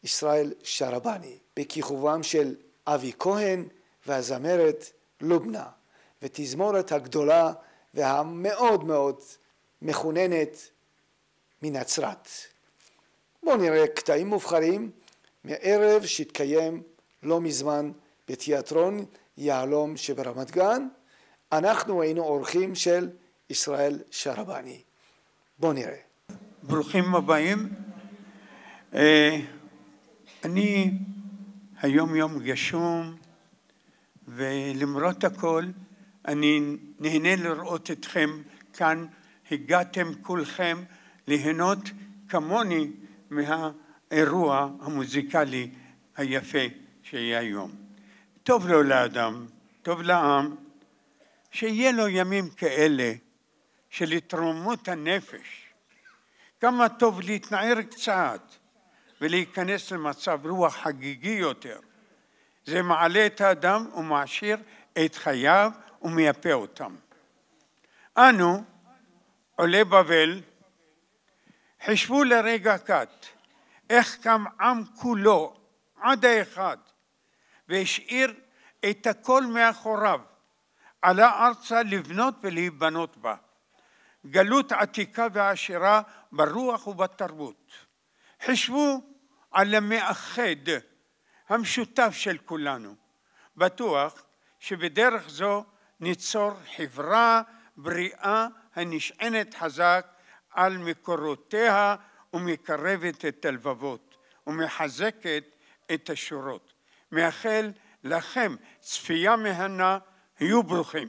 ישראל שרבני, בכיכובם של אבי כהן והזמרת לובנה, ותזמורת הגדולה והמאוד מאוד מחוננת מנצרת. בואו נראה קטעים מובחרים מערב שהתקיים לא מזמן בתיאטרון יהלום שברמת גן. אנחנו היינו אורחים של ישראל שרבני. בואו נראה. ברוכים הבאים. אה, אני היום יום גשום ולמרות הכל אני נהנה לראות אתכם כאן, הגעתם כולכם ליהנות כמוני מהאירוע המוזיקלי היפה שיהיה היום. טוב לו לאדם, טוב לעם, שיהיה לו ימים כאלה של התרוממות הנפש. כמה טוב להתנער קצת ולהיכנס למצב רוח חגיגי יותר. זה מעלה את האדם ומעשיר את חייו ומייפה אותם. אנו, עולי בבל, חשבו לרגע קט איך קם עם כולו עד האחד והשאיר את הכל מאחוריו, עלה ארצה לבנות ולהיבנות בה. גלות עתיקה ועשירה ברוח ובתרבות. חשבו על המאחד המשותף של כולנו. בטוח שבדרך זו ניצור חברה בריאה הנשענת חזק על מקורותיה ומקרבת את הלבבות ומחזקת את השורות. מאחל לכם צפייה מהנה, היו ברוכים.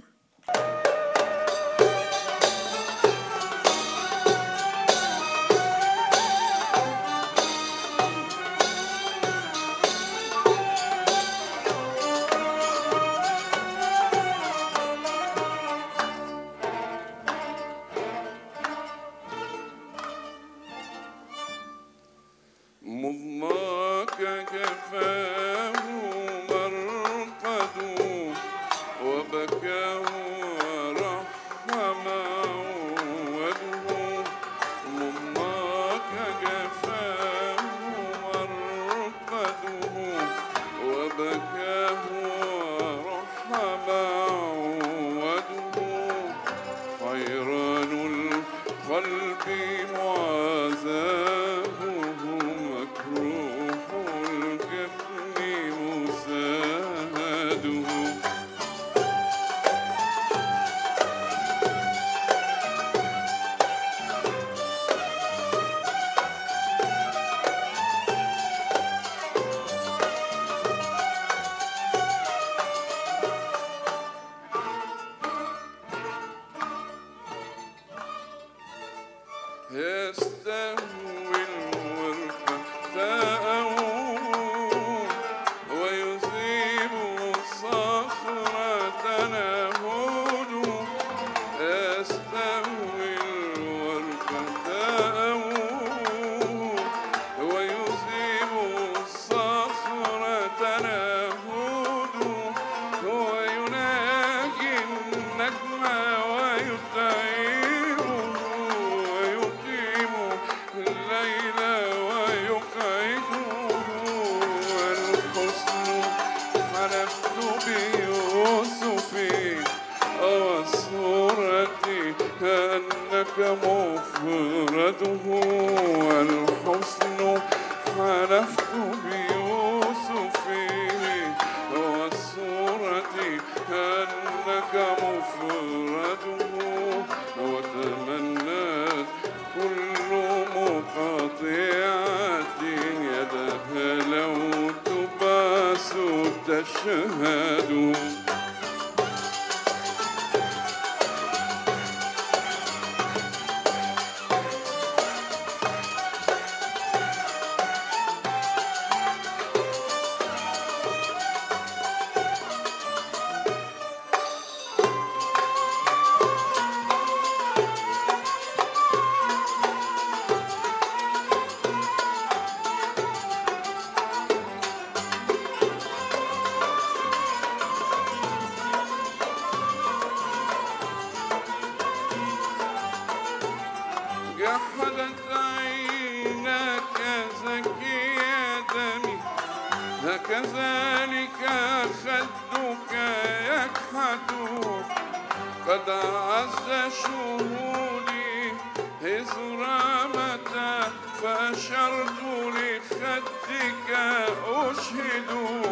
هكذلك خدك يكحد قد عز شهودي إذ رمت فأشرت لخدك أشهد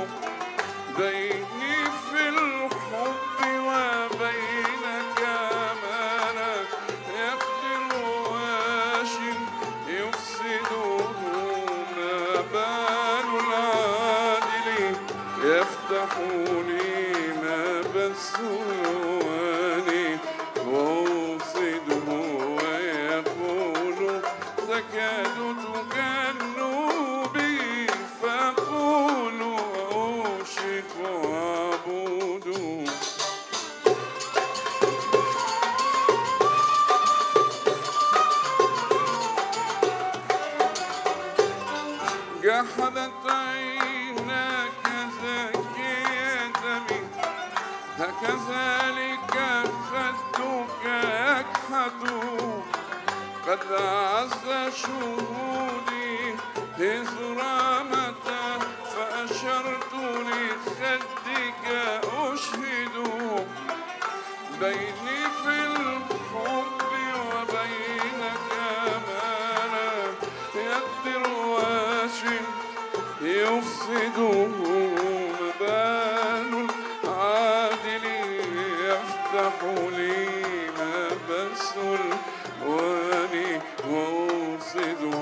بيني في الحب وبينك ما يقدر واش يفسده ما بال العادل يفتح لي ما بث الواني وأوصده ويقول تكاد تجن بي فأقول أوشك وأعبد جحدت عيناك زكية بي هكذلك خدك يكحد قد عز شهودي إذ رمت فأشرت لخدك أشهد بيني في الحب وبينك ما لا يقدر واش يفسده مبال العادل يفتح لي ما بس الواني وأوصده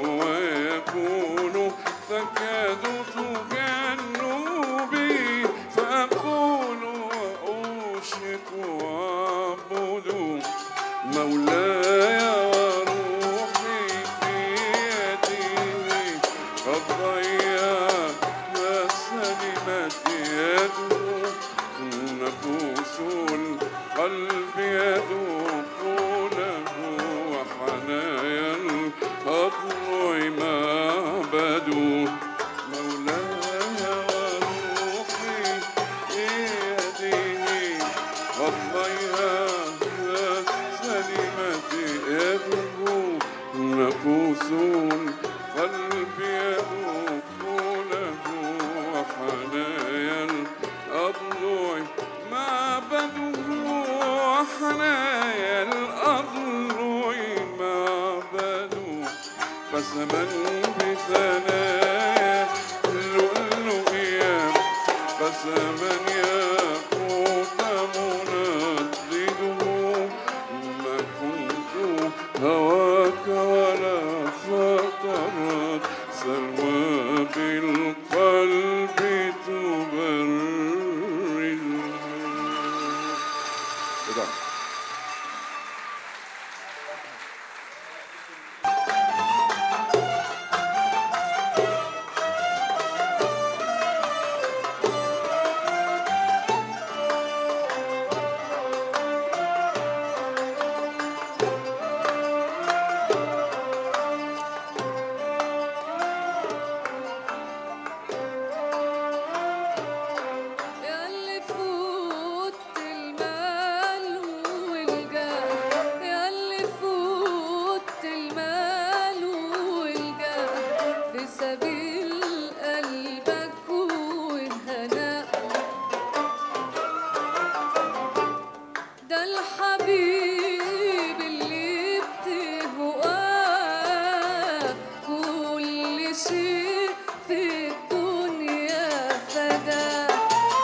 ويكون تكاد تجن بي فأقول وأوشك وأعبد مولاي وروحي في يديه قد ضيع ما سلمت يده نفوس القلب يذوق له وحنايا الأضلع معبد مولاي وروحي في يديه قد ضيع ما سلمت يده نفوس القلب يذوق له وحنايا الأضلع معبده وحنايا الأضلع معبده قسما بثنايا اللؤلؤيا قسما ياقوت مندده ما كنت هواك ولا خطرت سلوى بالقلب تبرد كده. ياللي فوت المال والجاه ياللي فوت المال والجاه في سبيل قلبك والهناء ده الحبيب اللي بتهواه كل شيء في الدنيا فداه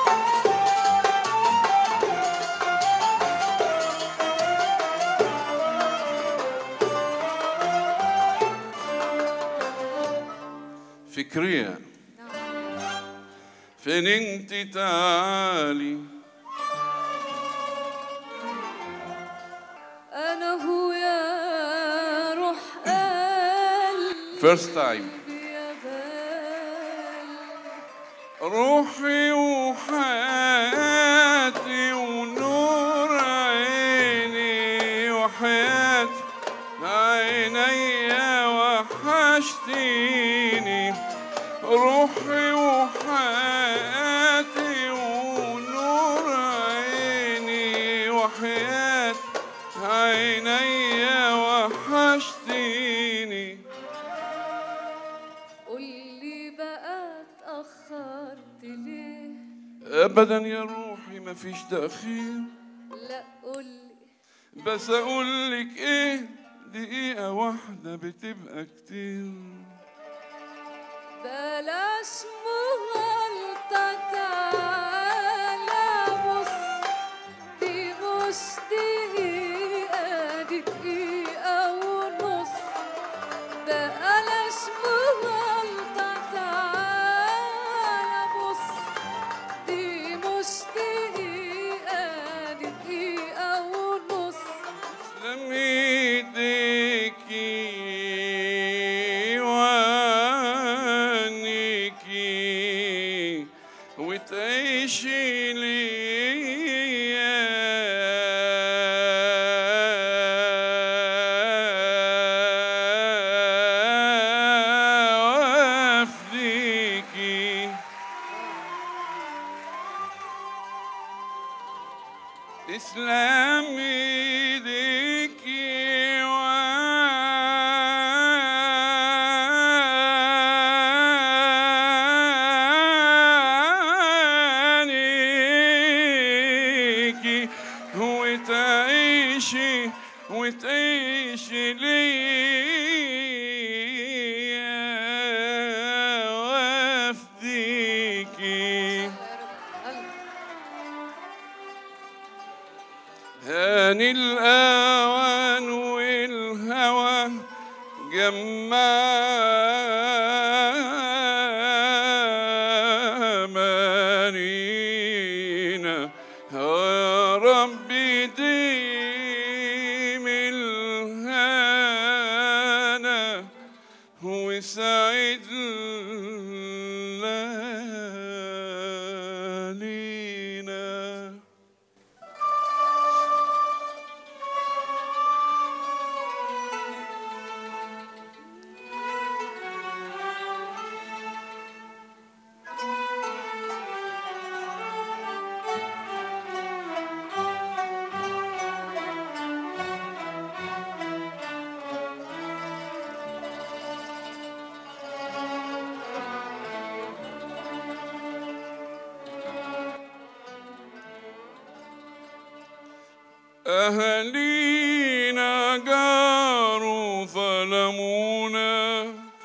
فكرية فين انت تعالي انا هو يا روح قلبي First time يا بال روحي وحياتي ونور عيني وحياة عيني وحشتيني روحي وحياتي ونور عيني وحياة عيني وحشتيني قولي بقى اتأخر ابدا يا روحي مفيش تاخير لا قولي بس اقول لك ايه دقيقة واحدة بتبقى كتير بلاش مغالطة تعالى بص دي مش دقيقة دي دقيقة ونص بلاش مغالطة تعالى بص دي مش دقيقة دي دقيقة ونص تسلم ايديكي وعنيكي وتعيشي ليا وافديكي تسلم ايديكي وعنيكي وتعيشي وتعيشي ليا وافديكي هاني الأوان والهوى جمع مارينا يا ربي ديم الهنا وسعد لينا أهلينا جاروا ظلمونا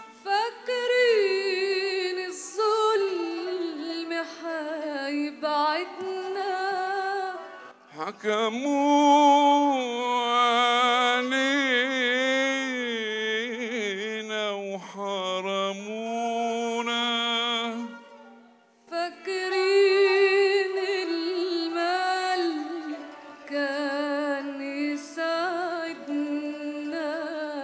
فاكرين الظلم حيبعدنا حكموا علينا وحرمونا فاكرين المال كان يساعدنا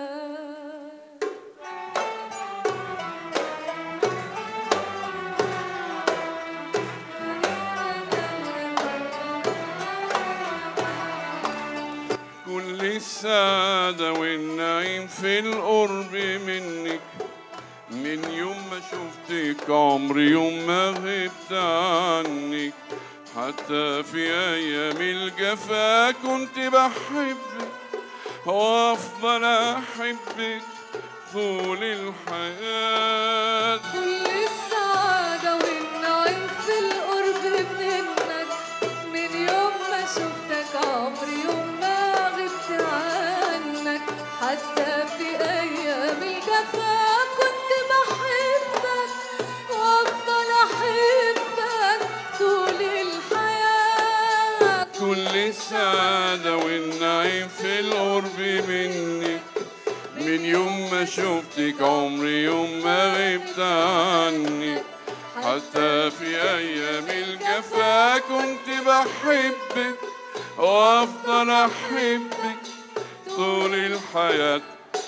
كل السعادة والنعيم في القرب منك من يوم ما شفتك عمري يوم ما غبت عنك حتى في أيام الجفا كنت بحبك وأفضل أحبك طول الحياة كل السعادة والنعيم في القرب منك من يوم ما شفتك عمري يوم ما غبت عنك حتى في أيام الجفا كنت بحبك وأفضل أحبك طول الحياة كل السعادة والنعيم في القرب منك من يوم ما شفتك عمري يوم ما غبت عنك حتى في أيام الجفا كنت بحبك وأفضل أحبك طول الحياة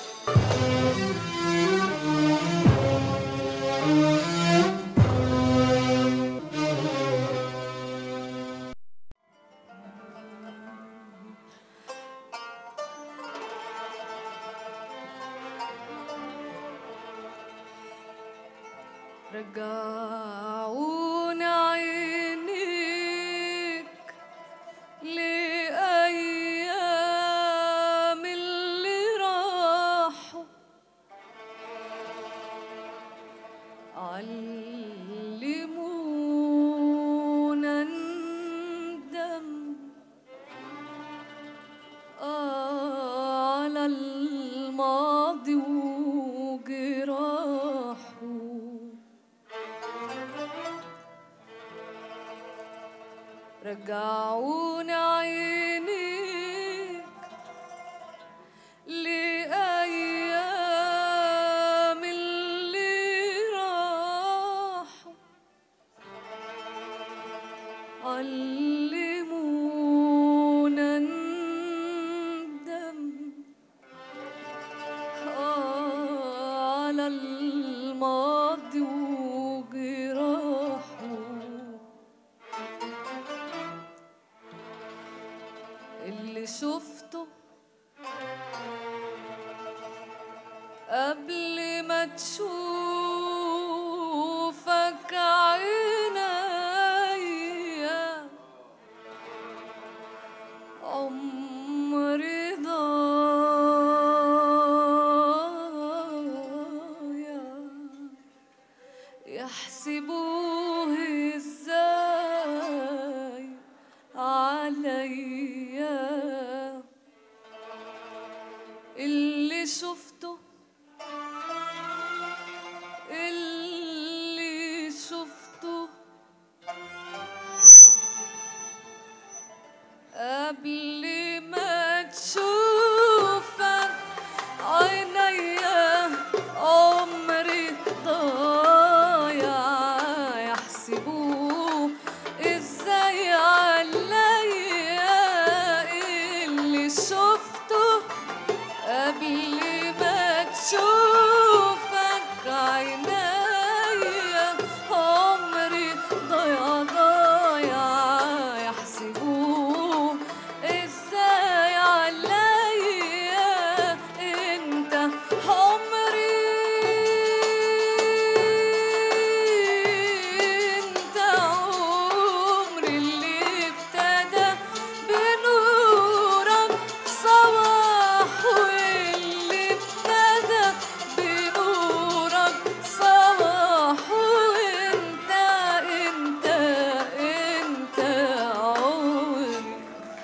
رجعونا عينيك لأيام اللي راحوا علمونا رجعونا عينيك لأيام اللي راحوا علمونا ندم على الماضي وجراحه اللي شفته قبل ما تشوفك عينيا عمري ضايع يحسبوه ازاي عليا اللي شفته اللي شفته قبل ما تشوفك عينيا عمري ضايع يحسبوه ازاي عليا اللي شفته قبل ما تشوفك عينيا عمري ضايع ضايع يحسبوه ازاي عليا انت عمري انت عمري اللي ابتدى بنورك صباح واللي ابتدى بنورك صباح وانت انت انت عمري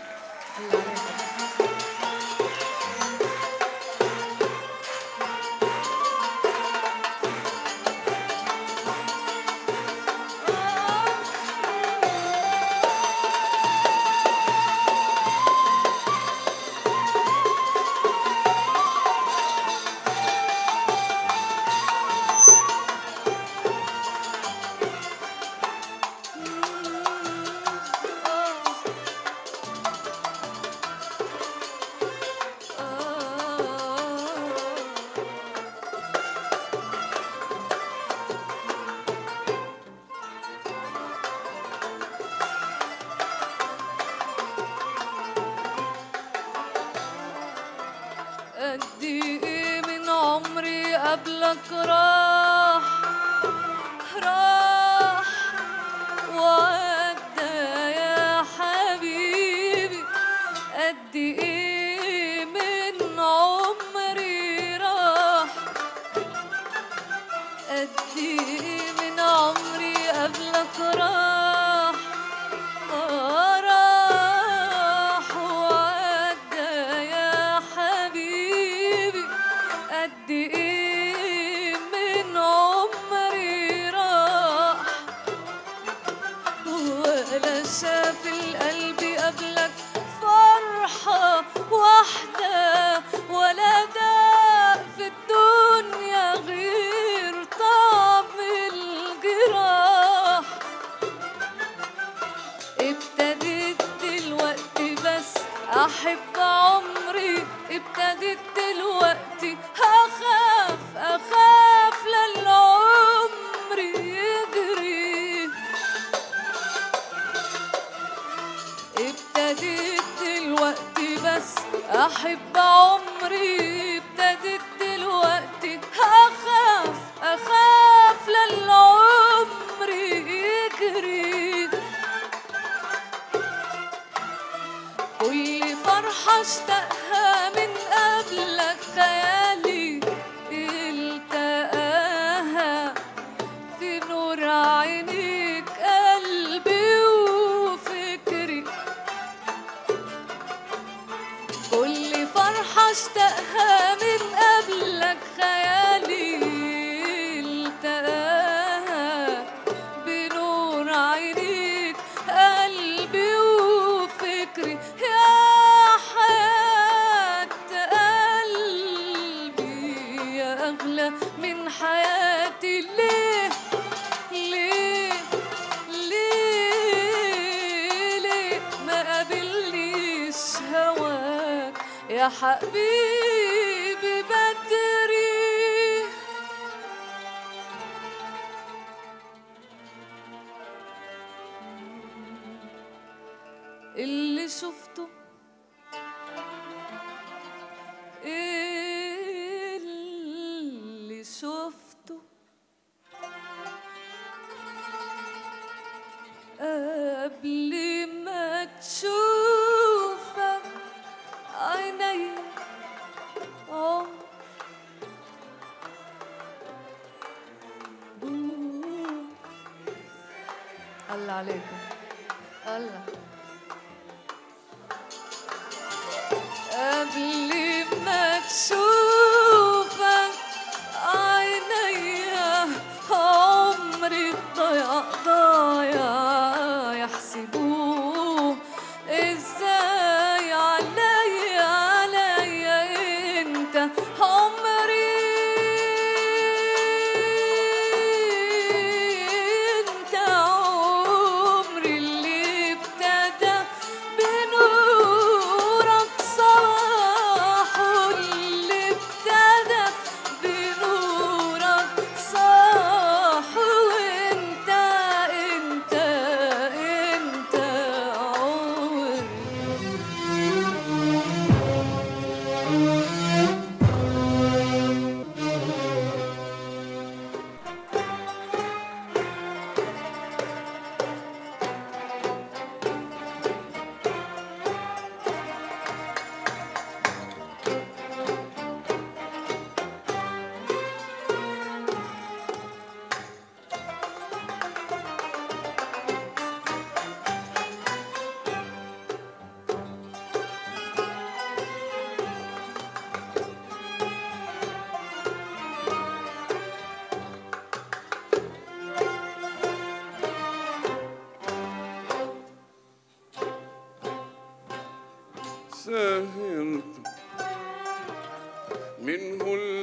قد ايه من عمري قبلك راح راح وعدى يا حبيبي قد ايه من عمري راح قد ايه من عمري قبلك راح راح وعدى يا حبيبي قد ايه من عمري راح ولا شاف القلب قبلك فرحة واحدة ولا داء في الدنيا غير طعم الجراح ابتديت دلوقتي بس احب عمري ابتديت دلوقتي هخاف اخاف للعمر يجري ابتديت دلوقتي بس احب عمري ابتديت دلوقتي هخاف اخاف للعمر يجري كل فرحة اشتقها من قبلك خيالي التقاها في نور عينيك قلبي وفكري كل فرحة اشتقها من قبلك خيالي التقاها بنور عينيك قلبي يا حبيبي بدري اللي شفته اللي شفته قبل ما تشوفك عيني عمر الله عليكم الله قبل ما تشوفك عيني عمري ضيع ضايع يحسبوه ازاي علي علي انت عمري انت عمري اللي ابتدى بنورك صباح واللي ابتدى بنورك صاح وانت انت انت عمري سهرت منه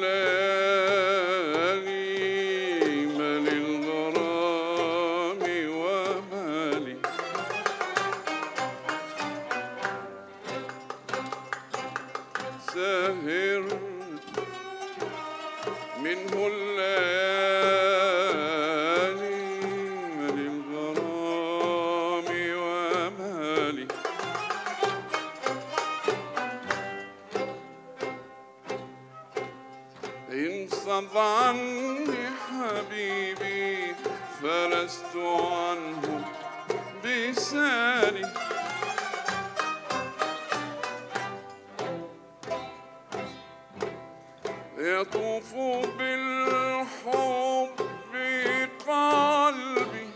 الليالي مال الغرام ومالي سهرت منه الليالي مال الغرام ومالي إن صد عني حبيبي فلست عنه بسالي يطوف بالحب قلبي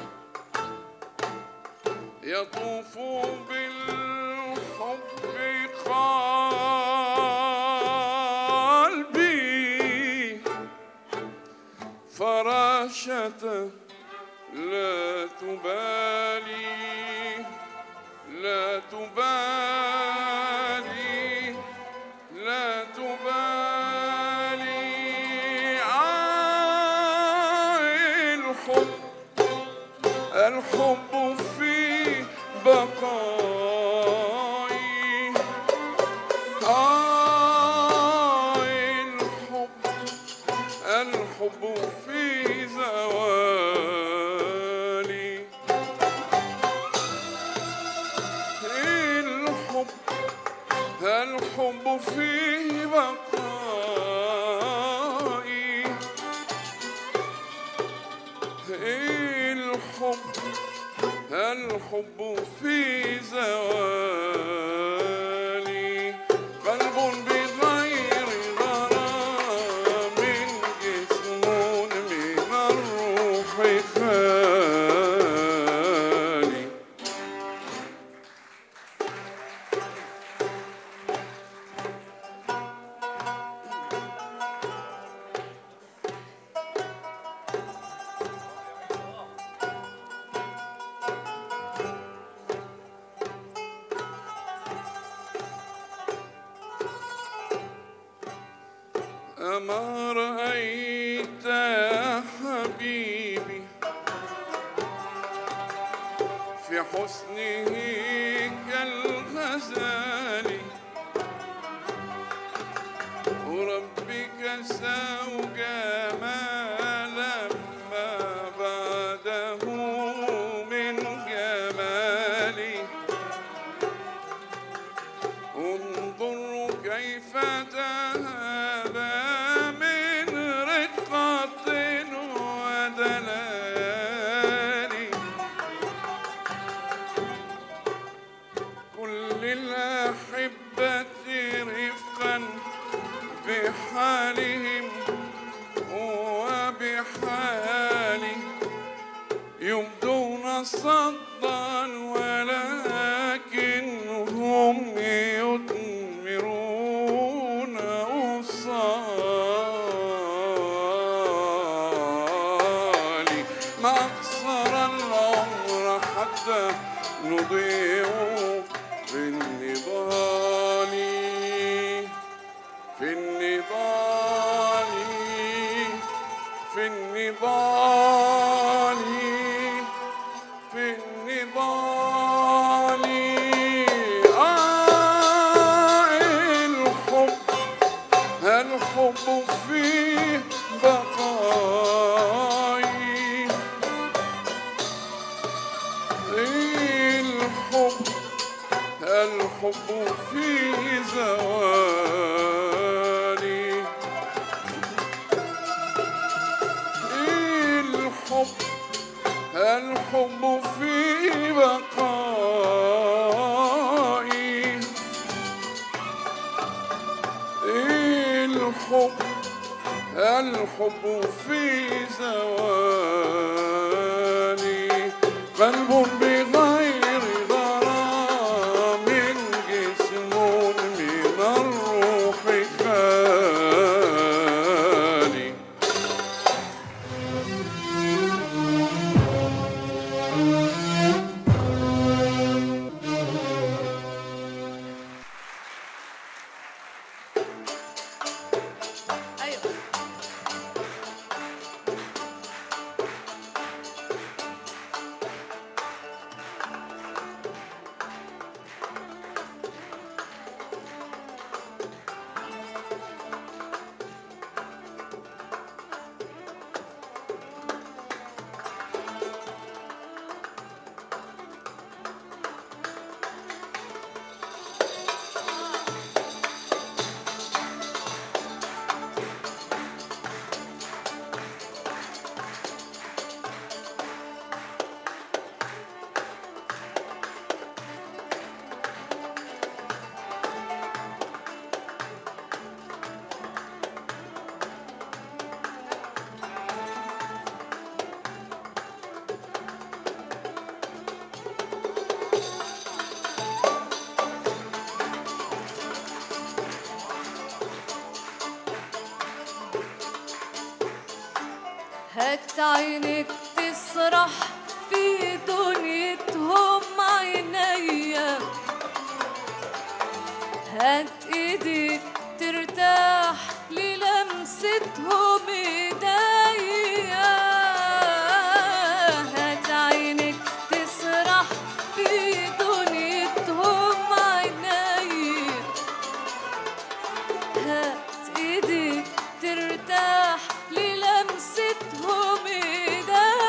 يطوف بالحب قلبي فراشة لا تبالي لا تبالي لا تبالي عن الحب الحب في بقائي آه الحب الحب في زوالي الحب الحب في بقائي الحب الحب في زوالي قلب بغير غرام جسم من الروح خالي أما رأيت يا حبيبي في حسنه كالغزال أسى جمالا ما بعده من جمالي انظر كيف ذهب من رقة ودلال كل الأحبة رفقا بحالهم وبحالي يبدون صدا ولكن هم يثمرون أوصالي ما أقصر العمر حتى نضيع في النضال في النضال في النضال في النضال آه الحب الحب في بقائي الحب الحب في زوالي الحب الحب في بقائي الحب الحب في زوالي قلب بغير غرام جسم من الروح خالي ايوه هات عينك تسرح في دنيتهم عينيا هات ايديك ترتاح للمستهم ايديا هات عينك تسرح في دنيتهم عينيا هات ايديك ترتاح للمستهم ايديا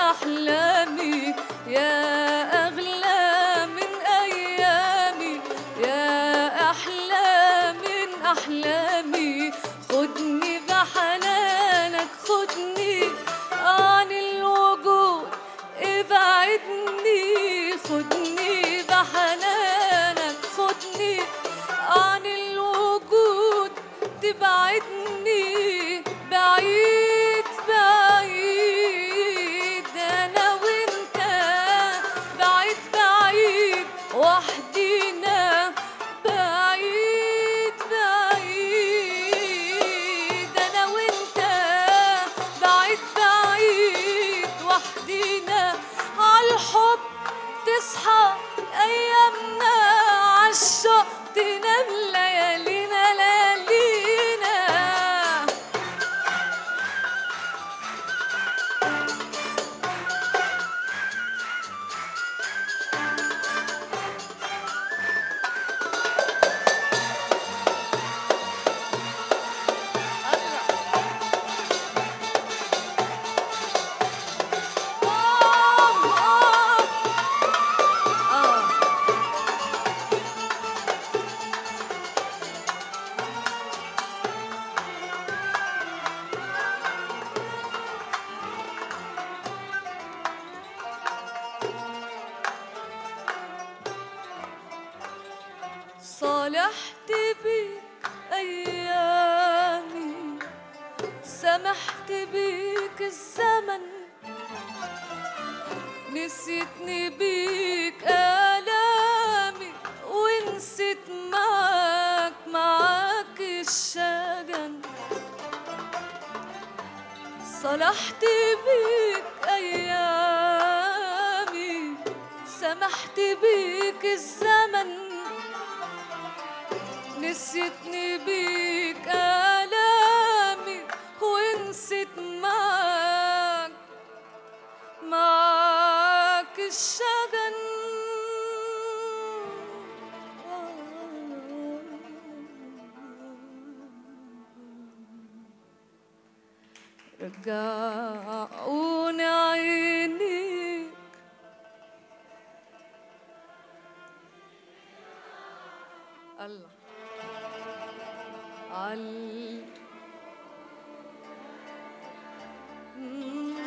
أحلامي يا أغلى من أيامي يا أحلى من أحلامي خدني بحنانك خدني عن الوجود ابعدني خدني بحنانك خدني عن الوجود تبعدني بعيد بعيد انا وانت بعيد بعيد وحدينا بعيد بعيد انا وانت بعيد بعيد وحدينا عالحب تصحى ايامنا عالشوق تنام ليالينا ليالينا آه آه آه صالحت بيك أيامي سمحت بيك الزمن نسيتني بيك آلامي ونسيت معاك معاك الشجن صلحت بيك أيامي سمحت بيك الزمن نسيتني بيك آلامي ونسيت معاك معاك الشجن رجعوني عينيك الله عال مم.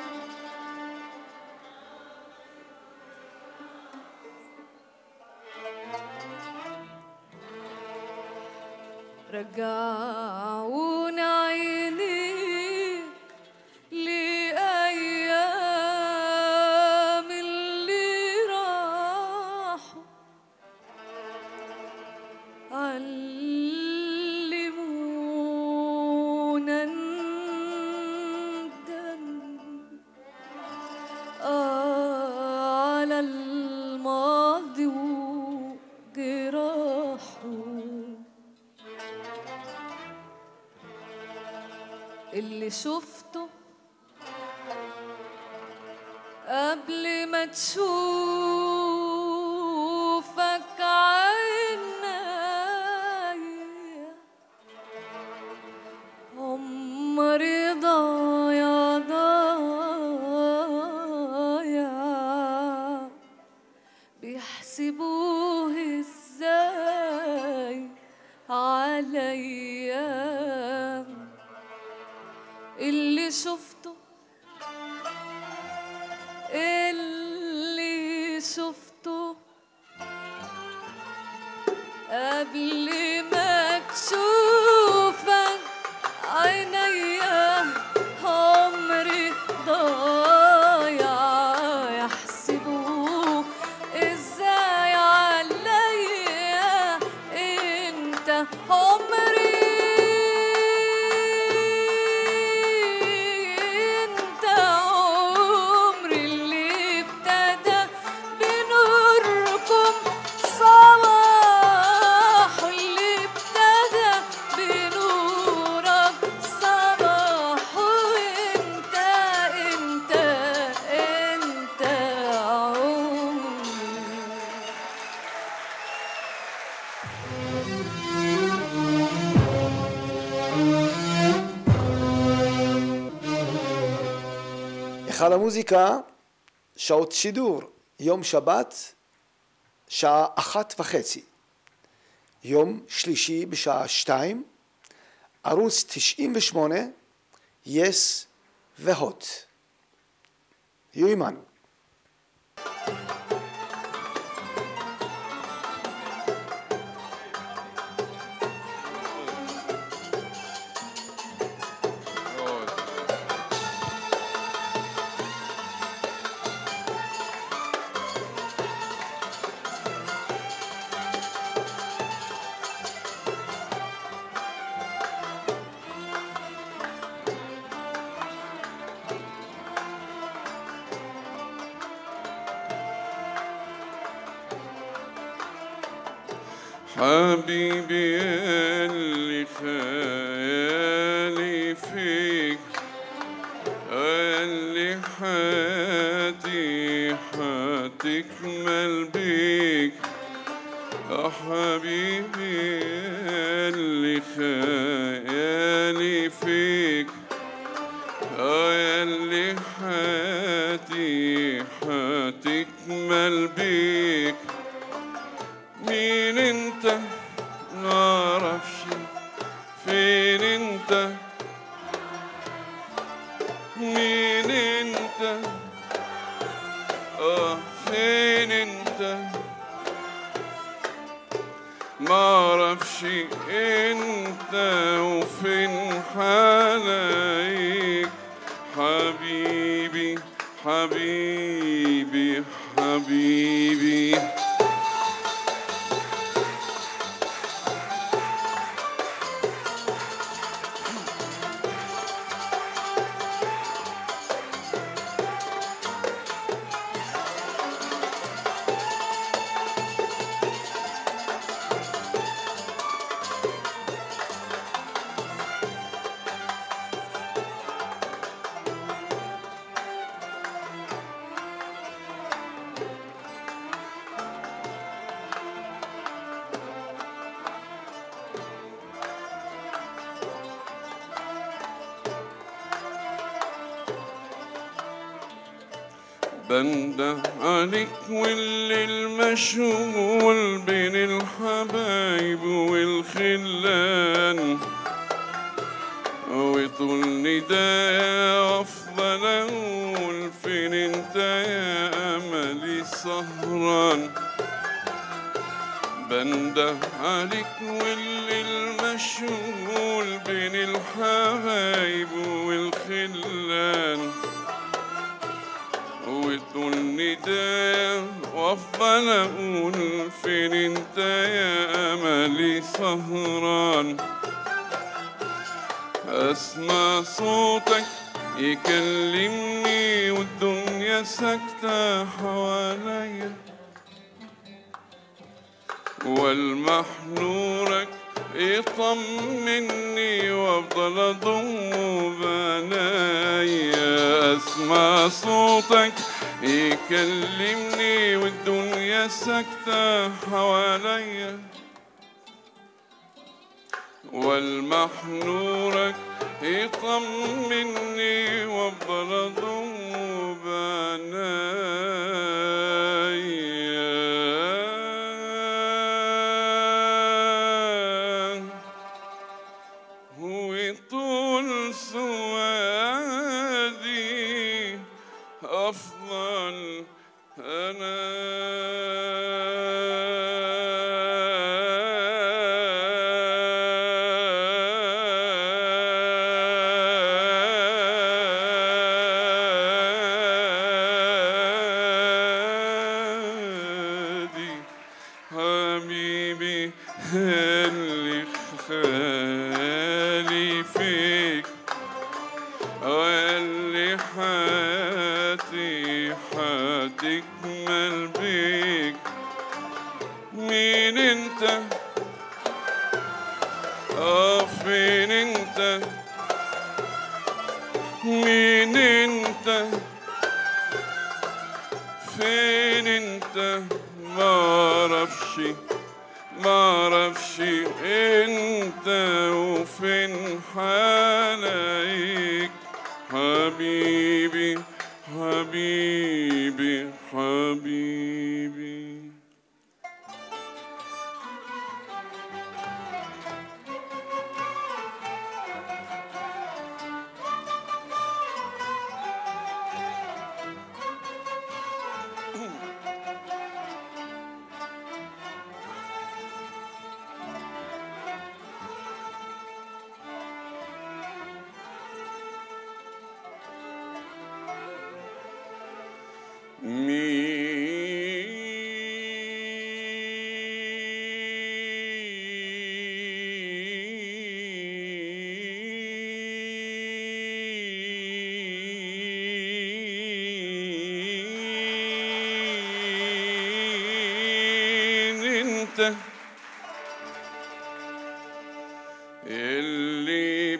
رجعوني عينيك لأيام اللي راحوا علمونا ندم آه على الماضي وجراحه اللي شفته قبل ما تشوفك عينيا عمري ضايع ضايع بيحسبوه ازاي عليا اللي شفته اللي شفته قبل ما تشوفك عينيا عمري ضايع يحسبوه ازاي عليا انت عمري انت عمري اللي ابتدى بنوركم صباح اللي ابتدى بنورك صباح وانت انت انت عمري היכל המוזיקה שעות שידור. יום שבת, שעה אחת וחצי. יום שלישי בשעה שתיים, ערוץ 98, יס והוט. היו עמנו. حبيبي اللي خيالي فيك اللي حياتي حتكمل بيك يا حبيبي اللي خيالي فيك اللي حياتي حتكمل بيك مين انت معرفش فين انت مين انت اه فين انت معرفش انت وفين حاليك حبيبي حبيبي حبيبي بنده عليك والليل مشغول بين الحبايب والخلان وطول نداء افضل اقول فين انت يا املي سهران بنده عليك والليل مشغول بين الحبايب والخلان وطول نداء وافضل اقول فين انت يا املي سهران اسمع صوتك يكلمني والدنيا ساكتة حواليا والمحنورك يطمني وافضل اضمه بنايا اسمع صوتك يكلمني والدنيا ساكتة حواليا والمحنورك يطمني وافضل اضمه بنايا وطول سوادي أفضل أنا حبيبي اللي خالي فيك واللي حياتي حتكمل بيك مين انت اه فين انت مين انت فين انت معرفش معرفش انت وفين حالك حبيبي حبيبي حبيبي حبيبي مين انت اللي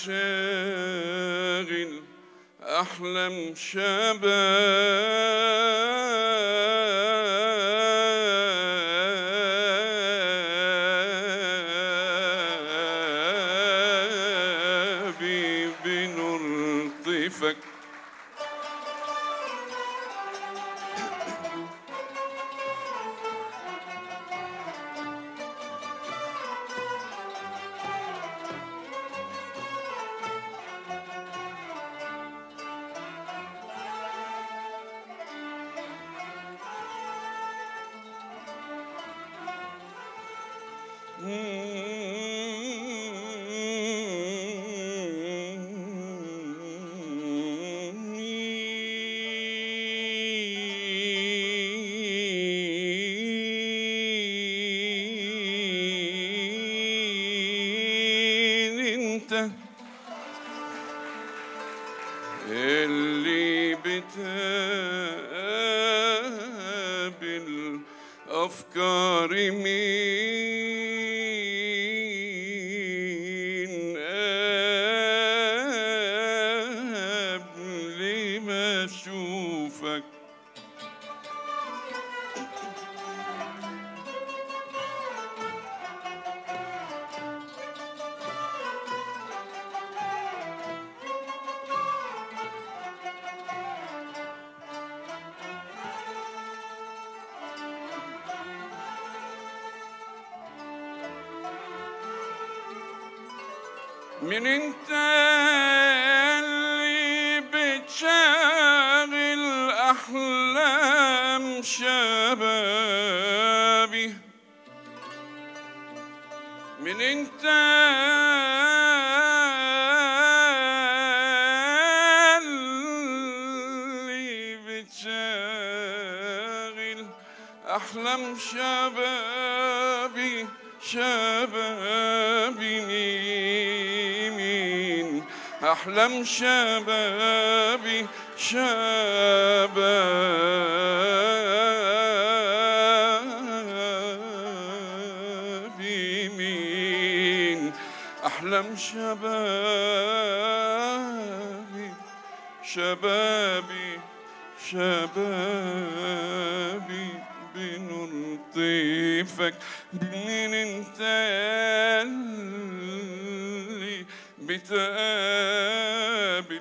بتشاغل احلام شبابي بنور طيفك مين انت اللي بتقابل أفكاري مين قبل ما أشوفك من انت اللي بتشاغل احلام شبابي من انت اللي بتشاغل احلام شبابي شبابي مين احلام شبابي شبابي مين احلام شبابي شبابي شبابي بنور طيفك منين انت اللي بتقابل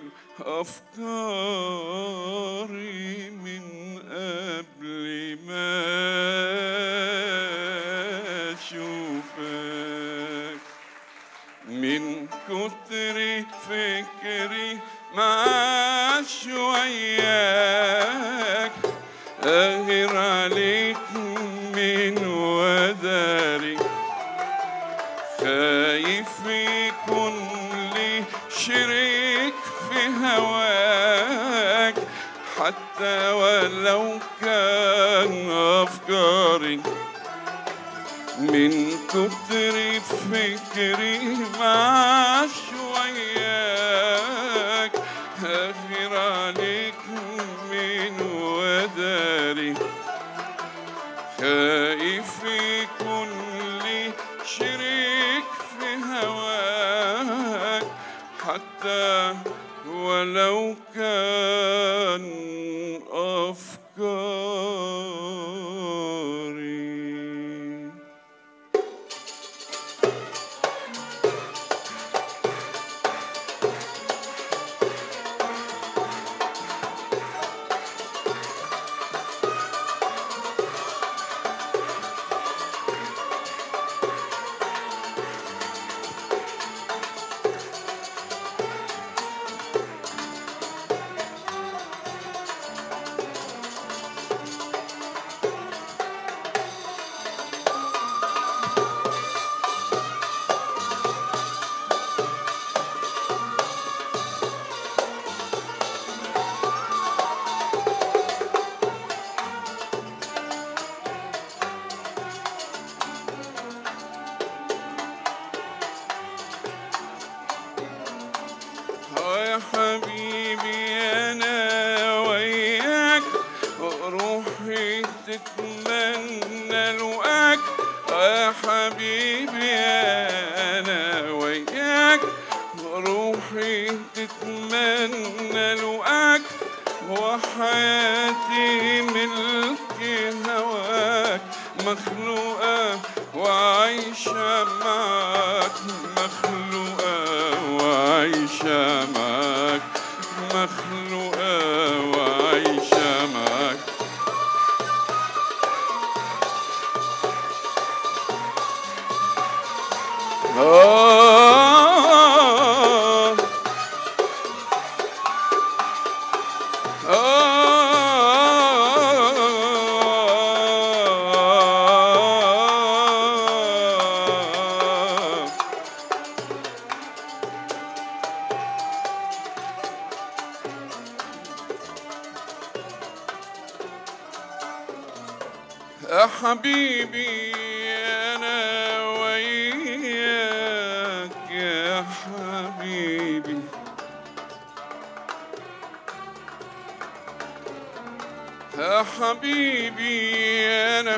افكاري من قبل ما اشوفك من كتر فكري مع شوياك أغير عليك من وداري خايف يكون لي شريك في هواك حتى ولو كان أفكاري من كتر فكري مع شوياك هغير عليك من وداري خايف يكون لي شريك في هواك حتى ولو كان أفكاري تتمنى لقاك يا حبيبي انا وياك روحي تتمنى لقاك وحياتي ملك هواك مخلوقة وعايشة معاك مخلوقة وعايشة معاك مخلوقة وعايشة معاك آه آه يا حبيبي أنا وياك يا حبيبي يا حبيبي أنا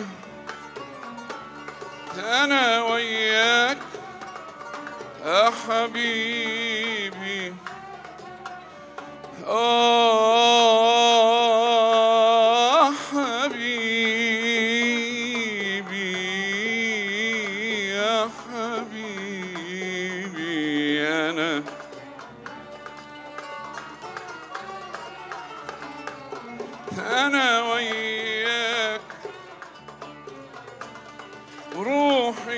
أنا وياك يا حبيبي آه حبيبي يا حبيبي أنا أنا وياك روحي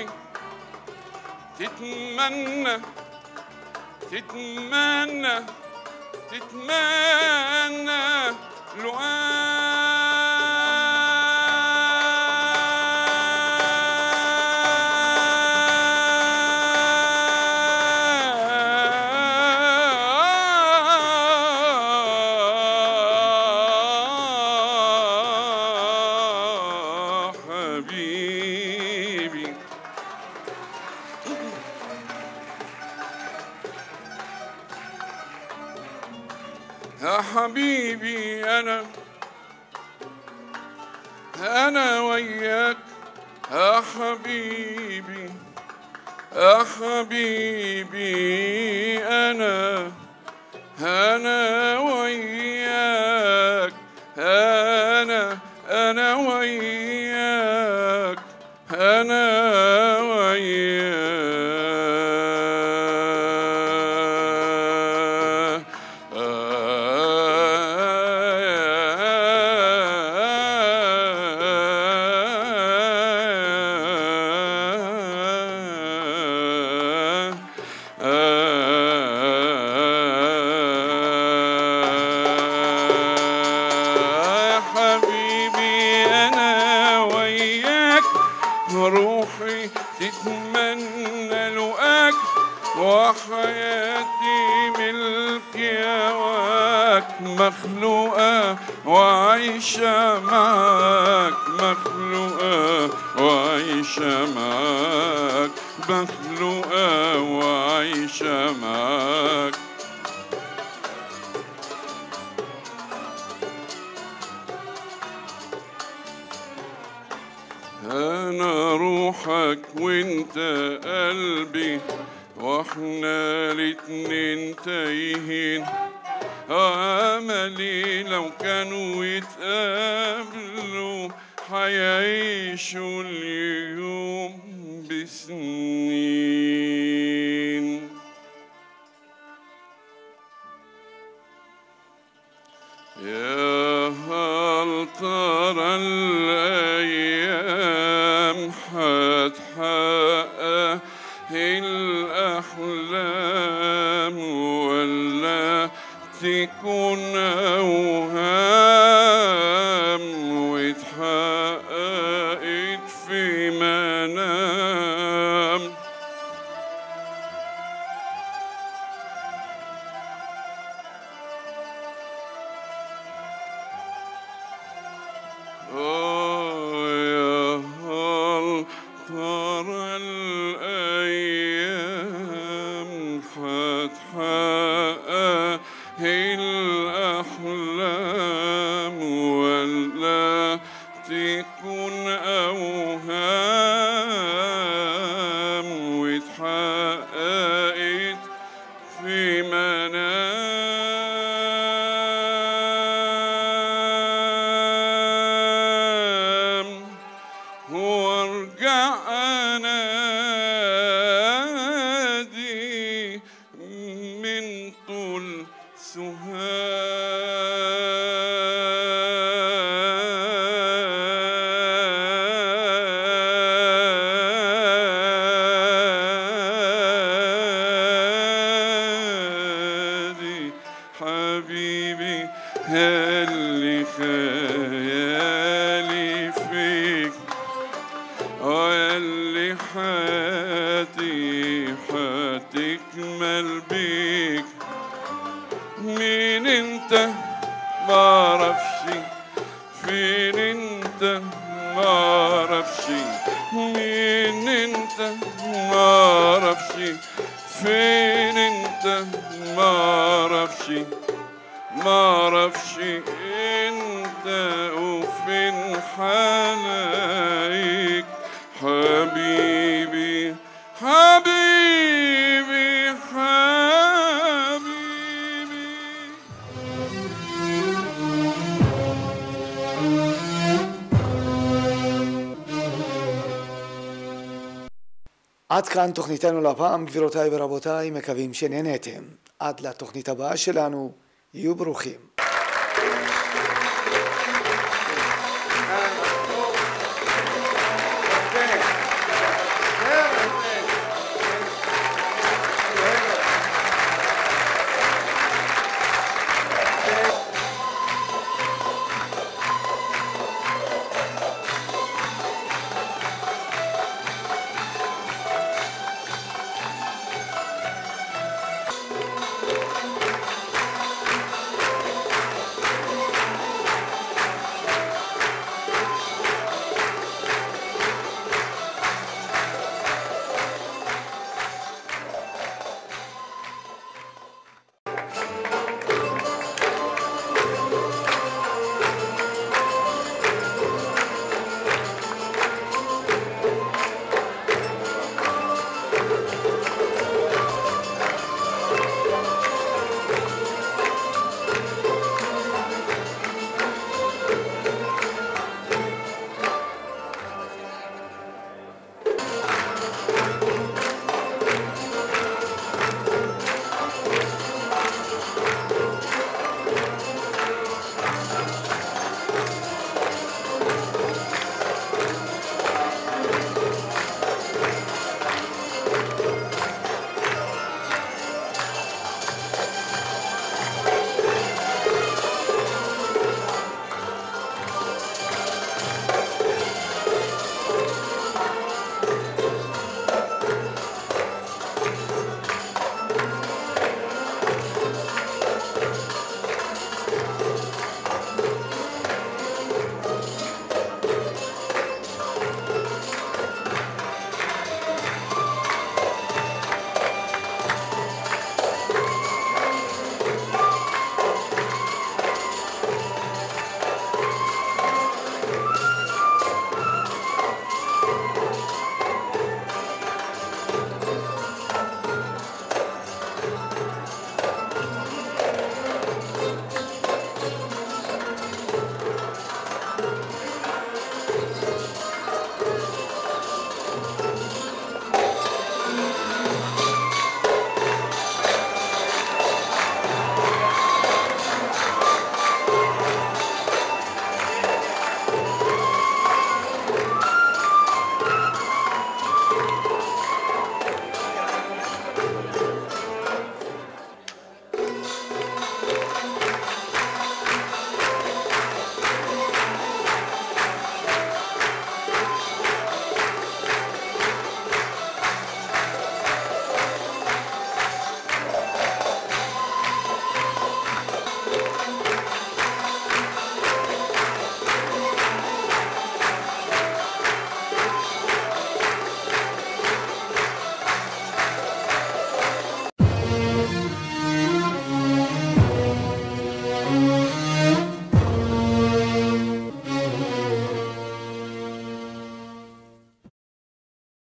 تتمنى تتمنى تتمنى لقاك حبيبي يا حبيبي أنا أنا وياك يا حبيبي يا حبيبي أنا أنا وياك أنا أنا وياك أنا وياك يا حبيبي أنا وياك روحي تتمنى لقاك وحياتي ملك يواك مخلوقة وعايشة معاك مخلوقة وعايشة معاك مخلوقة وعايشة معاك انا روحك وانت قلبي واحنا الاتنين تايهين املي لو كانوا يتقابلوا حيعيشوا اليوم بسنين يا هل ترى الأيام حتحقق الأحلام ولا تكون أوهام واتحققت في منام يا هل ترى الأيام حتحقق خيالي فيك واللي حياتي حتكمل بيك مين انت معرفش فين انت معرفش مين انت معرفش فين انت معرفش معرفش انت وفين حلايك حبيبي حبيبي حبيبي עד כאן תוכניתנו לפעם, גבירותיי ורבותיי, מקווים שנהנתם. עד לתוכנית הבאה שלנו, יהיו ברוכים.